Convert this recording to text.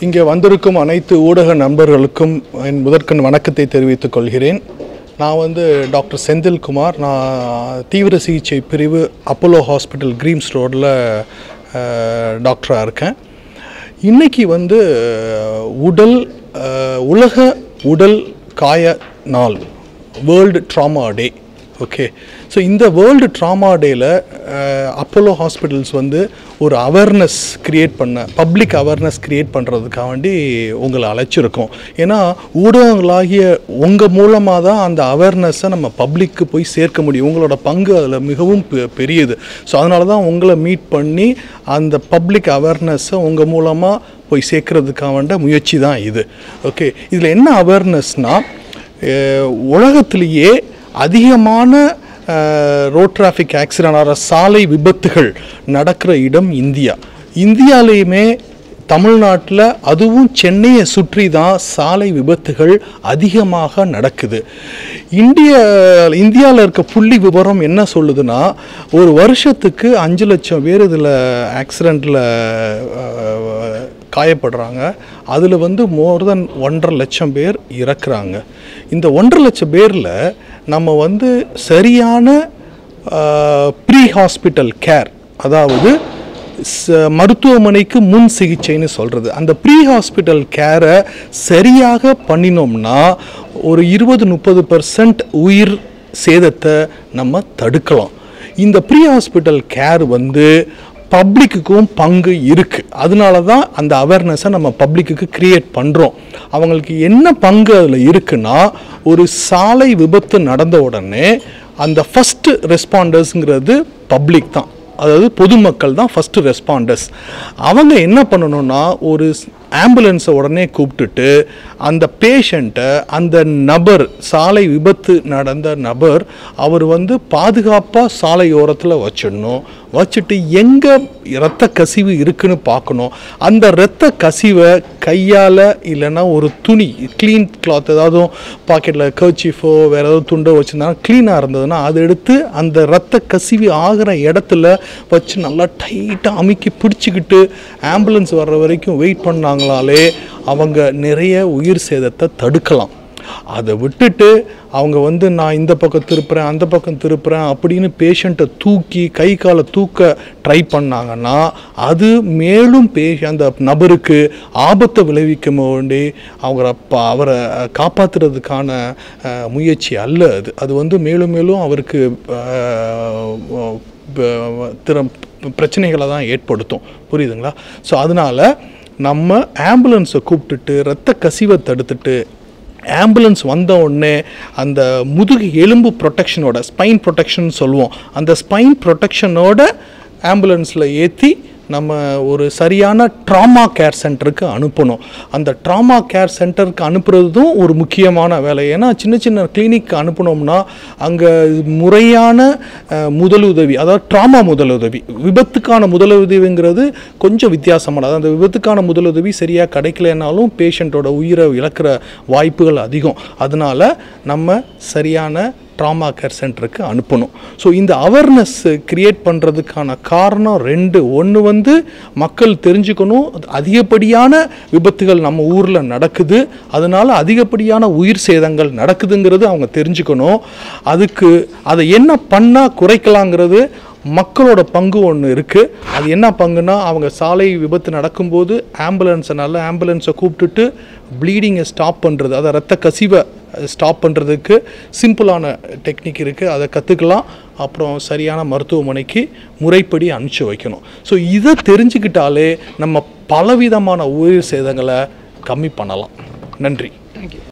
இங்கே வந்திருக்கும் அனைத்து ஊடக நண்பர்களுக்கும் என் முதற்கண் வணக்கத்தை தெரிவித்துக் கொள்கிறேன் நான் வந்து டாக்டர் செந்தில்குமார் நான் தீவிர சிகிச்சை பிரிவு அப்போலோ ஹாஸ்பிட்டல் கிரீம்ஸ் ரோடில் டாக்டராக இருக்கேன் இன்னைக்கு வந்து அஹ், உடல் அஹ், உலக உடல் காய நாள் world trauma day okay so இந்த வேர்ல்டு ட்ராமா டேயில் அப்போலோ ஹாஸ்பிட்டல்ஸ் வந்து ஒரு அவேர்னஸ் க்ரியேட் பண்ண பப்ளிக் அவேர்னஸ் க்ரியேட் பண்ணுறதுக்காக வேண்டி உங்களை அழைச்சிருக்கோம் ஏன்னா ஊடகங்களாகிய உங்கள் மூலமாக தான் அந்த அவேர்னஸை நம்ம பப்ளிக்கு போய் சேர்க்க முடியும் உங்களோட பங்கு அதில் மிகவும் பெ- பெரியது ஸோ அதனால தான் உங்களை மீட் பண்ணி அந்த பப்ளிக் அவேர்னஸை உங்கள் மூலமாக போய் சேர்க்கறதுக்காக வேண்ட முயற்சி தான் இது ஓகே இதில் என்ன அவேர்னஸ்னால் உலகத்திலேயே அதிகமான ரோட் டிராஃபிக் ஆக்சிடென்ட் ஆகிற சாலை விபத்துகள் நடக்கிற இடம் இந்தியா இந்தியாலேயுமே தமிழ்நாட்டில் அதுவும் சென்னையை சுற்றி தான் சாலை விபத்துகள் அதிகமாக நடக்குது இந்திய இந்தியாவில் இருக்க புள்ளி விவரம் என்ன சொல்லுதுன்னா ஒரு வருஷத்துக்கு அஞ்சு லட்சம் பேர் இதில் ஆக்சிடெண்ட்டில் காயப்படுறாங்க அதில் வந்து மோர் தென் ஒன்றரை லட்சம் பேர் இறக்குறாங்க இந்த ஒன்றரை லட்சம் பேரில் நம்ம வந்து சரியான ப்ரீ ஹாஸ்பிட்டல் கேர் அதாவது ச- மருத்துவமனைக்கு முன் சிகிச்சைன்னு சொல்கிறது அந்த ப்ரீ ஹாஸ்பிட்டல் கேரை சரியாக பண்ணினோம்னா ஒரு இருபது முப்பது பர்சன்ட் உயிர் சேதத்தை நம்ம தடுக்கலாம் இந்த ப்ரீ ஹாஸ்பிட்டல் கேர் வந்து பப்ளிக்குக்கும் பங்கு இருக்குது அதனால தான் அந்த அவேர்னஸை நம்ம பப்ளிக்குக்கு க்ரியேட் பண்ணுறோம் அவங்களுக்கு என்ன பங்கு அதில் இருக்குன்னா ஒரு சாலை விபத்து நடந்த உடனே அந்த ஃபஸ்ட்டு ரெஸ்பாண்டர்ஸுங்கிறது பப்ளிக் தான் அதாவது பொதுமக்கள் தான் ஃபஸ்ட்டு ரெஸ்பாண்டர்ஸ் அவங்க என்ன பண்ணணும்னா ஒரு ஆம்புலன்ஸை உடனே கூப்பிட்டுட்டு அந்த பேஷண்ட்டை அந்த நபர் சாலை விபத்து நடந்த நபர் அவர் வந்து பாதுகாப்பாக சாலையோரத்தில் வச்சிடணும் வச்சுட்டு எங்கே இரத்த கசிவு இருக்குன்னு பார்க்கணும் அந்த இரத்த கசிவை கையால் இல்லைன்னா ஒரு துணி க்ளீன் கிளாத் ஏதாவது பாக்கெட்டில் கர்ச்சிஃபோ வேறு ஏதாவது துண்டோ வச்சுருந்தா க்ளீனாக இருந்ததுன்னா அதை எடுத்து அந்த இரத்த கசிவு ஆகிற இடத்துல வச்சு நல்லா டைட்டாக அமுக்கி பிடிச்சிக்கிட்டு ஆம்புலன்ஸ் வர்ற வரைக்கும் வெயிட் பண்ணாங்களாலே அவங்க நிறைய உயிர் சேதத்தை தடுக்கலாம் அதை விட்டுட்டு அவங்க வந்து நான் இந்த பக்கம் திருப்புறேன் அந்த பக்கம் திருப்புறேன் அப்படின்னு பேஷண்ட்டை தூக்கி கை காலை தூக்க ட்ரை பண்ணாங்கன்னா அது மேலும் பே அந்த நபருக்கு ஆபத்தை விளைவிக்க வேண்டி அவரை ப- அவரை காப்பாற்றுறதுக்கான அஹ், முயற்சி அல்ல அது அது வந்து மேலும் மேலும் அவருக்கு அஹ், ப- திறம் பிரச்சனைகளை தான் ஏற்படுத்தும் புரியுதுங்களா ஸோ அதனால் நம்ம ஆம்புலன்ஸை கூப்பிட்டுட்டு ரத்த கசிவை தடுத்துட்டு ஆம்புலன்ஸ் வந்த உடனே அந்த முதுகு எலும்பு ப்ரொடெக்ஷனோட ஸ்பைன் ப்ரொடெக்ஷன் சொல்லுவோம் அந்த ஸ்பைன் ப்ரொடெக்ஷனோட ஆம்புலன்ஸில் ஏற்றி நம்ம ஒரு சரியான ட்ராமா கேர் சென்டருக்கு அனுப்பணும் அந்த ட்ராமா கேர் சென்டருக்கு அனுப்புறதும் ஒரு முக்கியமான வேலை ஏன்னா சின்ன சின்ன கிளினிக் அனுப்புனோம்னா அங்கே முறையான அஹ், முதலுதவி அதாவது ட்ராமா முதலுதவி விபத்துக்கான முதலுதவிங்கிறது கொஞ்சம் வித்தியாசமானது அந்த விபத்துக்கான முதலுதவி சரியாக கிடைக்கலனாலும் பேஷண்ட்டோட உயிரை இழக்கிற வாய்ப்புகள் அதிகம் அதனால் நம்ம சரியான ட்ராமா கேர் சென்டருக்கு அனுப்பணும் ஸோ இந்த அவேர்னஸ் கிரியேட் பண்ணுறதுக்கான காரணம் ரெண்டு ஒன்று வந்து மக்கள் தெரிஞ்சுக்கணும் அதிகப்படியான விபத்துகள் நம்ம ஊரில் நடக்குது அதனால் அதிகப்படியான உயிர் சேதங்கள் நடக்குதுங்கிறது அவங்க தெரிஞ்சுக்கணும் அதுக்கு அதை என்ன பண்ணால் குறைக்கலாங்கிறது மக்களோட பங்கு ஒன்று இருக்குது அது என்ன பங்குனா அவங்க சாலை விபத்து நடக்கும்போது ஆம்புலன்ஸை நல்ல ஆம்புலன்ஸை கூப்பிட்டுட்டு ப்ளீடிங்கை ஸ்டாப் பண்ணுறது அதை ரத்த கசிவை ஸ்டாப் பண்ணுறதுக்கு சிம்பிளான டெக்னிக் இருக்குது அதை கற்றுக்கலாம் அப்புறம் சரியான மருத்துவமனைக்கு முறைப்படி அனுப்பிச்சு வைக்கணும் ஸோ இதை தெரிஞ்சுக்கிட்டாலே நம்ம பலவிதமான உயிர் சேதங்களை கம்மி பண்ணலாம் நன்றி தேங்க்யூ